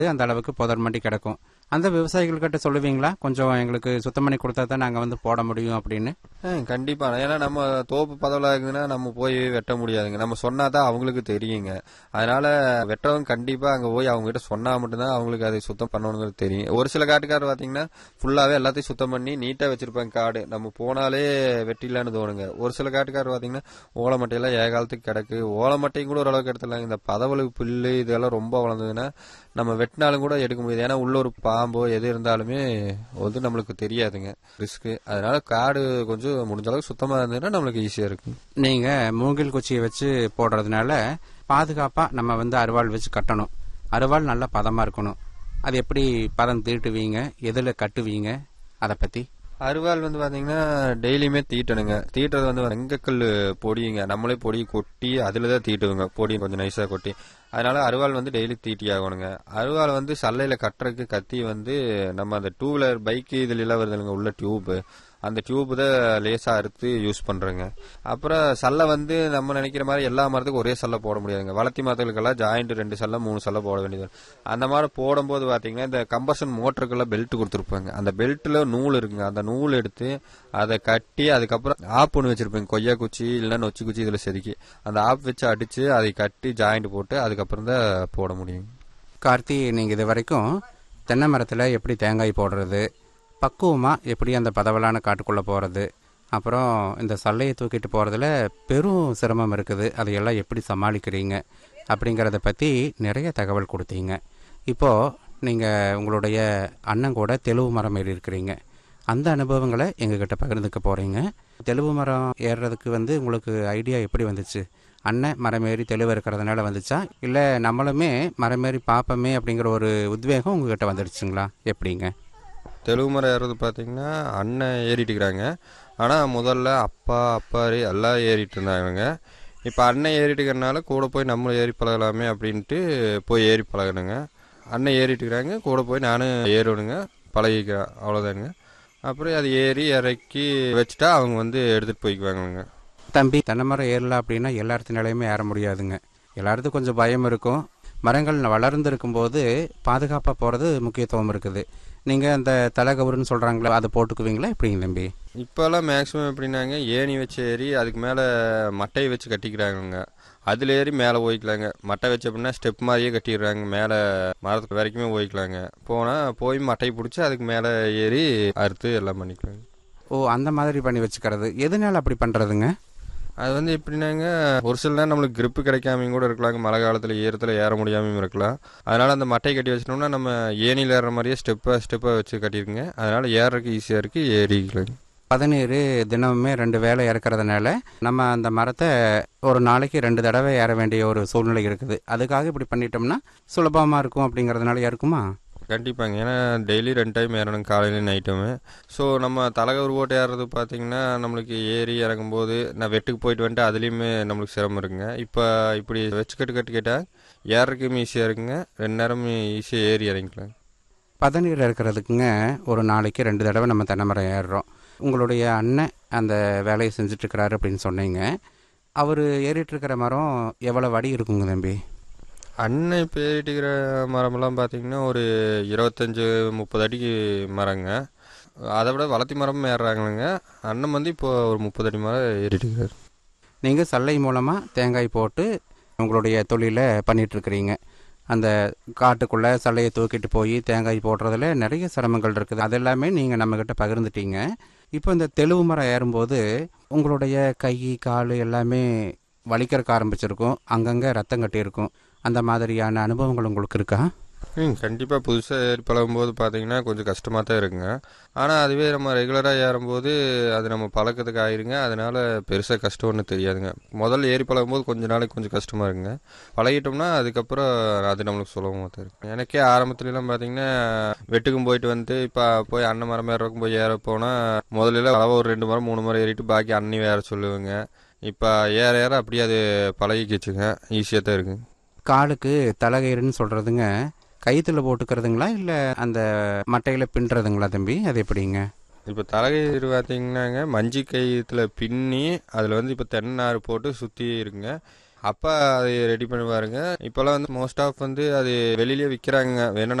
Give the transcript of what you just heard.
அந்த அளவுக்கு புதர் மண்டி கிடக்கும் அந்த விவசாயிகள்கிட்ட சொல்லுவீங்களா கொஞ்சம் எங்களுக்கு சுத்தம் பண்ணி கொடுத்தா தான் நாங்கள் வந்து போட முடியும் அப்படின்னு ஆ, கண்டிப்பா ஏன்னா நம்ம தோப்பு பதவில இருக்குதுன்னா நம்ம போய் வெட்ட முடியாதுங்க நம்ம சொன்னாதான் அவங்களுக்கு தெரியுங்க அதனால வெட்டவங்க கண்டிப்பா அங்க போய் அவங்க கிட்ட சொன்னா மட்டும்தான் அவங்களுக்கு அதை சுத்தம் பண்ணணுங்கிறது தெரியும் ஒரு சில காட்டுக்காரர் பாத்தீங்கன்னா ஃபுல்லாவே எல்லாத்தையும் சுத்தம் பண்ணி நீட்டா வச்சிருப்பாங்க காடு நம்ம போனாலே வெட்டிடலான்னு தோணுங்க ஒரு சில காட்டுக்காரர் பாத்தீங்கன்னா ஓலமட்டையெல்லாம் ஏகாலத்துக்கு கிடக்கு ஓலமட்டையும் கூட ஓரளவுக்கு எடுத்துடலாம் இந்த பதவலு புல்லு இதெல்லாம் ரொம்ப வளர்ந்ததுன்னா நம்ம வெட்டினாலும் கூட எடுக்க முடியாது ஏன்னா உள்ள ஒரு பாம்போ எது இருந்தாலுமே வந்து நம்மளுக்கு தெரியாதுங்க ரிஸ்க் அதனால காடு கொஞ்சம் முடிஞ்ச அளவுக்கு சுத்தமா இருந்ததுன்னா நம்மளுக்கு ஈஸியா இருக்கும் நீங்கள் மூங்கில் குச்சியை வச்சு போடுறதுனால பாதுகாப்பாக நம்ம வந்து அருவாள் வச்சு கட்டணும் அருவாள் நல்லா பதமாக இருக்கணும் அது எப்படி பதம் தீட்டுவீங்க எதில் கட்டுவீங்க அதை பற்றி அருவாள் வந்து பாத்தீங்கன்னா டெய்லியுமே தீட்டணுங்க தீட்டுறது வந்து வெங்கக்கல் பொடியுங்க நம்மளே பொடி கொட்டி அதுல தான் தீட்டுவோங்க பொடி கொஞ்சம் நைஸா கொட்டி அதனால அருவாள் வந்து டெய்லி தீட்டி ஆகணுங்க அருவாள் வந்து சல்லையில கட்டுறதுக்கு கத்தி வந்து நம்ம அந்த டூ வீலர் பைக் இதுல எல்லாம் வருதுங்க உள்ள டியூப் அந்த டியூப் தான் லேசா அறுத்து யூஸ் பண்றேங்க அப்புறம் சல்லை வந்து நம்ம நினைக்கிற மாதிரி எல்லா மரத்துக்கும் ஒரே சல்லை போட முடியாதுங்க வளர்த்தி மரத்துகளுக்கெல்லாம் ஜாயிண்ட் ரெண்டு சல்லை மூணு சல்லை போட வேண்டியது வரும். அந்த மாதிரி போடும்போது பாத்தீங்கன்னா இந்த கம்பர்ஷன் மோட்டருக்கெல்லாம் பெல்ட் கொடுத்துருப்பாங்க அந்த பெல்ட்ல நூல் இருக்குங்க அந்த நூல் எடுத்து அதை கட்டி அதுக்கப்புறம் ஆப் ஒன்று வச்சிருப்பேங்க கொய்யா குச்சி இல்லைன்னா நொச்சி குச்சி இதுல செதுக்கி அந்த ஆப் வச்சு அடிச்சு அதை கட்டி ஜாயிண்ட் போட்டு அதுக்கப்புறம் தான் போட முடியும் கார்த்தி நீங்கள் இது வரைக்கும் தென்னை மரத்தில் எப்படி தேங்காய் போடுறது பக்குவமாக எப்படி அந்த பதவலான காட்டுக்குள்ளே போகிறது அப்புறம் இந்த சல்லையை தூக்கிட்டு போகிறதுல பெரும் சிரமம் இருக்குது அதையெல்லாம் எப்படி சமாளிக்கிறீங்க அப்படிங்கிறத பற்றி நிறைய தகவல் கொடுத்தீங்க இப்போது நீங்கள் உங்களுடைய அண்ணன் கூட தெலுவு மரம் ஏறி இருக்கிறீங்க அந்த அனுபவங்களை எங்ககிட்ட பகிர்ந்துக்க போகிறீங்க தெலுவு மரம் ஏறுறதுக்கு வந்து உங்களுக்கு ஐடியா எப்படி வந்துச்சு அண்ணன் மரம் ஏறி தெளிவு இருக்கிறதுனால வந்துச்சா இல்லை நம்மளுமே மரம் ஏறி பார்ப்போமே அப்படிங்கிற ஒரு உத்வேகம் உங்ககிட்ட வந்துடுச்சுங்களா எப்படிங்க தெலுங்கு மரம் ஏறுறது பார்த்தீங்கன்னா அண்ணன் ஏறிட்டு இருக்கிறாங்க ஆனால் முதல்ல அப்பா அப்பாரு எல்லாம் ஏறிட்டு இருந்தாங்க இப்போ அண்ணன் ஏறிட்டு இருக்கிறனால கூட போய் நம்மளும் ஏறி பழகலாமே அப்படின்ட்டு போய் ஏறி பழகணுங்க அண்ணன் ஏறிட்டு இருக்கிறாங்க கூட போய் நானும் ஏறணுங்க பழகிக்கிறேன் அவ்வளோதானுங்க அப்புறம் அது ஏறி இறக்கி வச்சுட்டா அவங்க வந்து எடுத்துகிட்டு போய்க்குவாங்கங்க தம்பி தென்னை மரம் ஏறலாம் அப்படின்னா எல்லாத்தினாலையுமே ஏற முடியாதுங்க எல்லாருக்கும் கொஞ்சம் பயம் இருக்கும் மரங்கள் வளர்ந்து இருக்கும்போது பாதுகாப்பாக போகிறது முக்கியத்துவம் இருக்குது நீங்கள் அந்த தலைகவுருன்னு சொல்கிறாங்களே அதை போட்டுக்குவீங்களா எப்படிங்க தம்பி இப்போல்லாம் மேக்ஸிமம் எப்படின்னாங்க ஏணி வச்சு ஏறி அதுக்கு மேலே மட்டையை வச்சு கட்டிக்கிறாங்க அதில் ஏறி மேலே போய்க்கலாங்க மட்டை வச்சு அப்படின்னா ஸ்டெப் மாதிரியே கட்டிடுறாங்க மேலே மரத்துக்கு வரைக்குமே போய்க்கலாங்க போனால் போய் மட்டையை பிடிச்சி அதுக்கு மேலே ஏறி அறுத்து எல்லாம் பண்ணிக்கலாங்க ஓ அந்த மாதிரி பண்ணி வச்சுக்கிறது எதனால அப்படி பண்ணுறதுங்க அது வந்து எப்படின்னாங்க ஒரு சில நேரம் நம்மளுக்கு grip கிடைக்காமையும் கூட இருக்கலாங்க மழை காலத்தில் ஈரத்தில் ஏற முடியாமையும் இருக்கலாம் அதனால அந்த மட்டையை கட்டி வச்சிட்டோம்னா நம்ம ஏணியில் ஏறுற மாதிரியே ஸ்டெப்பாக ஸ்டெப்பாக வச்சு கட்டியிருக்குங்க அதனால ஏறதுக்கு ஈஸியாக இருக்குது ஏறிக்கலாங்க பதநீர் தினமுமே ரெண்டு வேலை இறக்கறதுனால நம்ம அந்த மரத்தை ஒரு நாளைக்கு ரெண்டு தடவை ஏற வேண்டிய ஒரு சூழ்நிலை இருக்குது அதுக்காக இப்படி பண்ணிட்டோம்னா சுலபமாக இருக்கும் அப்படிங்கிறதுனால இருக்குமா கண்டிப்பாங்க ஏன்னா டெய்லி ரெண்டு டைம் ஏறணும் காலையில நைட்டுமே ஸோ நம்ம தலைகவர் போட்டு ஏறுறது பார்த்தீங்கன்னா நம்மளுக்கு ஏறி இறங்கும்போது நான் வெட்டுக்கு போயிட்டு வந்துட்டு அதுலேயுமே நம்மளுக்கு சிரமம் இருக்குங்க இப்போ இப்படி வச்சு கட்டு கட்டு கேட்டால் ஏறதுக்கும் ஈஸியாக இருக்குங்க ரெண்டு நேரம் ஈஸியாக ஏறி இறங்கிக்கலாம் பதநீர் இறக்கிறதுக்குங்க ஒரு நாளைக்கு ரெண்டு தடவை நம்ம தென்னை மரம் ஏறுறோம் உங்களுடைய அண்ணன் அந்த வேலையை செஞ்சுட்ருக்கிறாரு அப்படின்னு சொன்னீங்க அவர் ஏறிட்டு இருக்கிற மரம் எவ்வளோ வடி இருக்குங்க தம்பி அண்ணன் இப்போ ஏறிட்டு இருக்கிற மரமெல்லாம் பார்த்தீங்கன்னா ஒரு இருபத்தஞ்சு முப்பது அடிக்கு மரங்க அதை விட வளர்த்தி மரமும் ஏறுறாங்களுங்க அண்ணன் வந்து இப்போ ஒரு முப்பது அடி மரம் ஏறிட்டு இருக்காரு நீங்கள் சல்லை மூலமாக தேங்காய் போட்டு உங்களுடைய தொழிலை பண்ணிகிட்ருக்கிறீங்க அந்த காட்டுக்குள்ளே சல்லையை தூக்கிட்டு போய் தேங்காய் போடுறதுல நிறைய சிரமங்கள் இருக்குது அதெல்லாமே நீங்கள் நம்மக்கிட்ட பகிர்ந்துட்டீங்க இப்போ இந்த தெளிவு மரம் ஏறும்போது உங்களுடைய கை கால் எல்லாமே வலிக்கிறக்க ஆரம்பிச்சிருக்கும் அங்கங்கே ரத்தம் கட்டியிருக்கும் அந்த மாதிரியான அனுபவங்கள் உங்களுக்கு இருக்கா ம் கண்டிப்பாக புதுசாக ஏறி பழகும்போது பார்த்தீங்கன்னா கொஞ்சம் கஷ்டமாக தான் இருக்குங்க ஆனால் அதுவே நம்ம ரெகுலராக ஏறும்போது அது நம்ம பழக்கத்துக்கு ஆயிருங்க அதனால பெருசாக கஷ்டம் ஒன்றும் தெரியாதுங்க முதல்ல ஏறி பழகும்போது கொஞ்ச நாளைக்கு கொஞ்சம் கஷ்டமாக இருக்குங்க பழகிட்டோம்னா அதுக்கப்புறம் அது நம்மளுக்கு சுலபமாக தான் இருக்கும் எனக்கே ஆரம்பத்துலலாம் பார்த்தீங்கன்னா வெட்டுக்கும் போயிட்டு வந்து இப்போ போய் அண்ணன் மரம் ஏறக்கும் போய் ஏற போனால் முதல்ல அளவு ஒரு ரெண்டு மரம் மூணு மரம் ஏறிட்டு பாக்கி அண்ணி வேற சொல்லுவேங்க இப்போ ஏற ஏற அப்படியே அது பழகிக்கிச்சுங்க ஈஸியாக தான் இருக்குங்க காலுக்கு தலைகயிறுன்னு சொல்கிறதுங்க கயிற்றுல போட்டுக்கிறதுங்களா இல்லை அந்த மட்டையில் பின்னுறதுங்களா தம்பி அது எப்படிங்க இப்போ தலைகயிறு பார்த்தீங்கன்னாங்க மஞ்சி கயிற்றுல பின்னி அதில் வந்து இப்போ தென்னாறு போட்டு சுற்றி இருக்குங்க அப்பா அது ரெடி பண்ணுவாருங்க இப்போல்லாம் வந்து மோஸ்ட் ஆஃப் வந்து அது வெளியிலேயே விற்கிறாங்க வேணும்